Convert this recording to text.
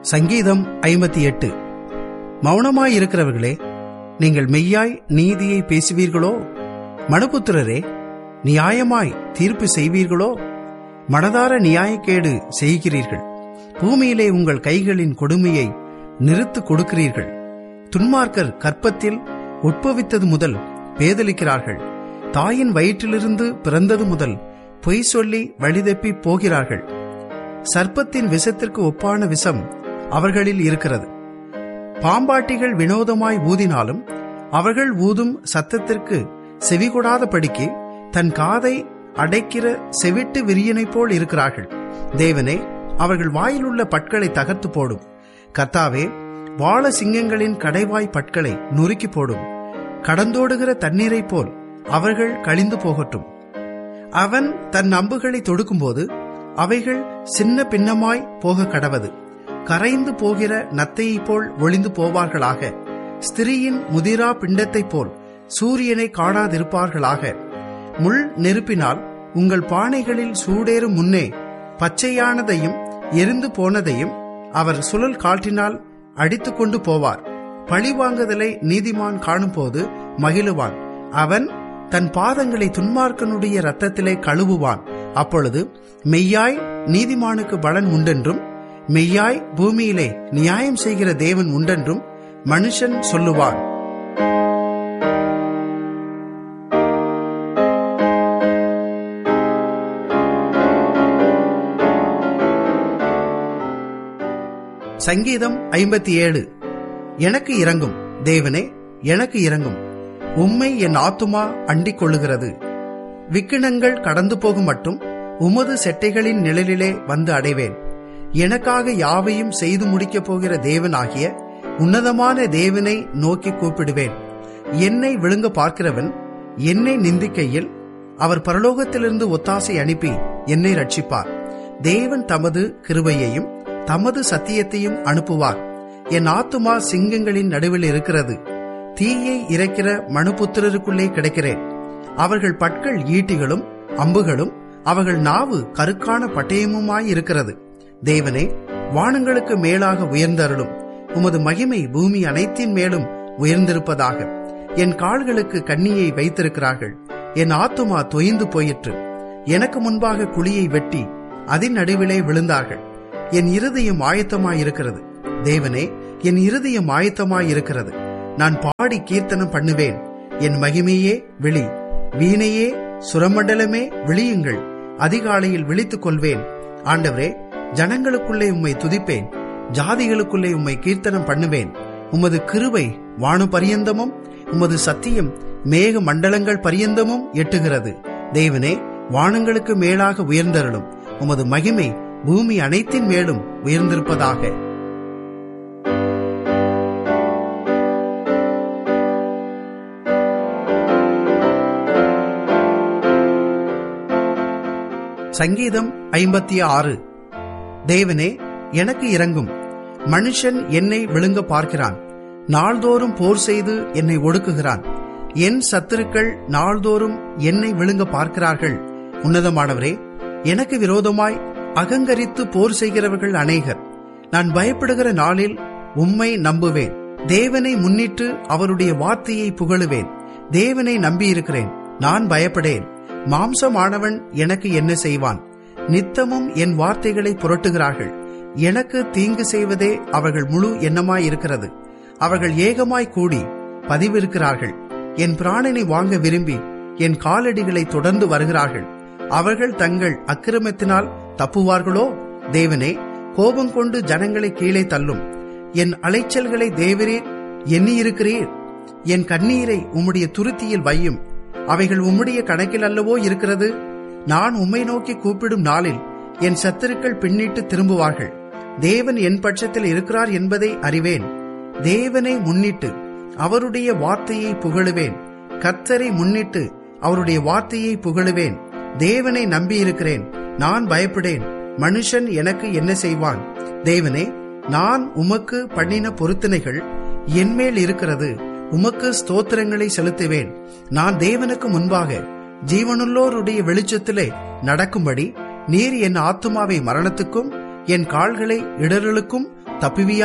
சங்கீதம் ஐம்பத்தி எட்டு மௌனமாயிருக்கிறவர்களே நீங்கள் மெய்யாய் நீதியை பேசுவீர்களோ மனுபுத்திரரே நியாயமாய் தீர்ப்பு செய்வீர்களோ மனதார நியாயக்கேடு செய்கிறீர்கள் பூமியிலே உங்கள் கைகளின் கொடுமையை நிறுத்து கொடுக்கிறீர்கள் துன்மார்க்கர் கற்பத்தில் உட்பவித்தது முதல் பேதலிக்கிறார்கள் தாயின் வயிற்றிலிருந்து பிறந்தது முதல் பொய் சொல்லி வழிதப்பி போகிறார்கள் சர்ப்பத்தின் விஷத்திற்கு ஒப்பான விஷம் அவர்களில் இருக்கிறது பாம்பாட்டிகள் வினோதமாய் ஊதினாலும் அவர்கள் ஊதும் சத்தத்திற்கு செவிகொடாதபடிக்கு தன் காதை அடைக்கிற செவிட்டு விரியனைப் போல் இருக்கிறார்கள் தேவனே அவர்கள் வாயிலுள்ள பட்களை தகர்த்து போடும் கத்தாவே வாழ சிங்கங்களின் கடைவாய் பட்களை நொறுக்கி போடும் கடந்தோடுகிற தண்ணீரைப் போல் அவர்கள் கழிந்து போகட்டும் அவன் தன் அம்புகளை தொடுக்கும்போது அவைகள் சின்ன பின்னமாய் போக கடவது கரைந்து போகிற நத்தையைப் போல் ஒளிந்து போவார்களாக ஸ்திரீயின் முதிரா பிண்டத்தைப் போல் சூரியனை காணாதிருப்பார்களாக முள் நெருப்பினால் உங்கள் பானைகளில் சூடேறும் முன்னே பச்சையானதையும் எரிந்து போனதையும் அவர் சுழல் காற்றினால் அடித்துக் கொண்டு போவார் பழிவாங்குதலை நீதிமான் காணும்போது மகிழுவான் அவன் தன் பாதங்களை துன்மார்க்கனுடைய ரத்தத்திலே கழுவுவான் அப்பொழுது மெய்யாய் நீதிமானுக்கு பலன் உண்டென்றும் மெய்யாய் பூமியிலே நியாயம் செய்கிற தேவன் உண்டென்றும் மனுஷன் சொல்லுவான் சங்கீதம் ஐம்பத்தி ஏழு எனக்கு இறங்கும் தேவனே எனக்கு இறங்கும் உம்மை என் ஆத்துமா அண்டிக் கொள்ளுகிறது விக்கினங்கள் கடந்து போகும் மட்டும் உமது செட்டைகளின் நிழலிலே வந்து அடைவேன் எனக்காக யாவையும் செய்து முடிக்கப் போகிற தேவனாகிய உன்னதமான தேவனை நோக்கி கூப்பிடுவேன் என்னை விழுங்க பார்க்கிறவன் என்னை நிந்திக்கையில் அவர் பரலோகத்திலிருந்து ஒத்தாசை அனுப்பி என்னை ரட்சிப்பார் தேவன் தமது கிருபையையும் தமது சத்தியத்தையும் அனுப்புவார் என் ஆத்துமா சிங்கங்களின் நடுவில் இருக்கிறது தீயை இறைக்கிற மனுபுத்திரருக்குள்ளே கிடைக்கிறேன் அவர்கள் பட்கள் ஈட்டிகளும் அம்புகளும் அவர்கள் நாவு கருக்கான பட்டயமுமாயிருக்கிறது தேவனே வானங்களுக்கு மேலாக உயர்ந்தருளும் உமது மகிமை பூமி அனைத்தின் மேலும் உயர்ந்திருப்பதாக என் கால்களுக்கு கண்ணியை வைத்திருக்கிறார்கள் என் ஆத்துமா தொய்ந்து போயிற்று எனக்கு முன்பாக குழியை வெட்டி அதன் நடுவிலே விழுந்தார்கள் என் இருதயம் ஆயத்தமாயிருக்கிறது தேவனே என் இருதயம் ஆயத்தமாயிருக்கிறது நான் பாடி கீர்த்தனம் பண்ணுவேன் என் மகிமையே விழி வீணையே சுரமண்டலமே விழியுங்கள் அதிகாலையில் விழித்துக் கொள்வேன் ஆண்டவரே ஜனங்களுக்குள்ளே உம்மை துதிப்பேன் ஜாதிகளுக்குள்ளே உம்மை கீர்த்தனம் பண்ணுவேன் உமது கிருவை வானு பரியந்தமும் உமது சத்தியம் மேக மண்டலங்கள் பரியந்தமும் எட்டுகிறது தேவனே வானங்களுக்கு மேலாக உயர்ந்தருளும் உமது மகிமை பூமி அனைத்தின் மேலும் உயர்ந்திருப்பதாக சங்கீதம் ஐம்பத்தி ஆறு தேவனே எனக்கு இறங்கும் மனுஷன் என்னை விழுங்க பார்க்கிறான் நாள்தோறும் போர் செய்து என்னை ஒடுக்குகிறான் என் சத்துருக்கள் நாள்தோறும் என்னை விழுங்க பார்க்கிறார்கள் உன்னதமானவரே எனக்கு விரோதமாய் அகங்கரித்து போர் செய்கிறவர்கள் அநேகர் நான் பயப்படுகிற நாளில் உம்மை நம்புவேன் தேவனை முன்னிட்டு அவருடைய வார்த்தையை புகழுவேன் தேவனை நம்பியிருக்கிறேன் நான் பயப்படேன் மாம்சமானவன் எனக்கு என்ன செய்வான் நித்தமும் என் வார்த்தைகளை புரட்டுகிறார்கள் எனக்கு தீங்கு செய்வதே அவர்கள் முழு எண்ணமாயிருக்கிறது அவர்கள் ஏகமாய் கூடி பதிவிருக்கிறார்கள் என் பிராணனை வாங்க விரும்பி என் காலடிகளை தொடர்ந்து வருகிறார்கள் அவர்கள் தங்கள் அக்கிரமத்தினால் தப்புவார்களோ தேவனே கோபம் கொண்டு ஜனங்களை கீழே தள்ளும் என் அலைச்சல்களை தேவரே எண்ணியிருக்கிறீர் என் கண்ணீரை உம்முடைய துருத்தியில் வையும் அவைகள் உம்முடைய கணக்கில் அல்லவோ இருக்கிறது நான் உம்மை நோக்கி கூப்பிடும் நாளில் என் சத்துருக்கள் பின்னிட்டு திரும்புவார்கள் தேவன் என் பட்சத்தில் இருக்கிறார் என்பதை அறிவேன் தேவனை முன்னிட்டு அவருடைய வார்த்தையை புகழுவேன் கத்தரை முன்னிட்டு அவருடைய வார்த்தையை புகழுவேன் தேவனை நம்பியிருக்கிறேன் நான் பயப்படேன் மனுஷன் எனக்கு என்ன செய்வான் தேவனே நான் உமக்கு பண்ணின பொருத்தனைகள் என்மேல் இருக்கிறது உமக்கு ஸ்தோத்திரங்களை செலுத்துவேன் நான் தேவனுக்கு முன்பாக ஜீவனுள்ளோருடைய வெளிச்சத்திலே நடக்கும்படி நீர் என் ஆத்துமாவை மரணத்துக்கும் என் கால்களை இடரலுக்கும் தப்புவியா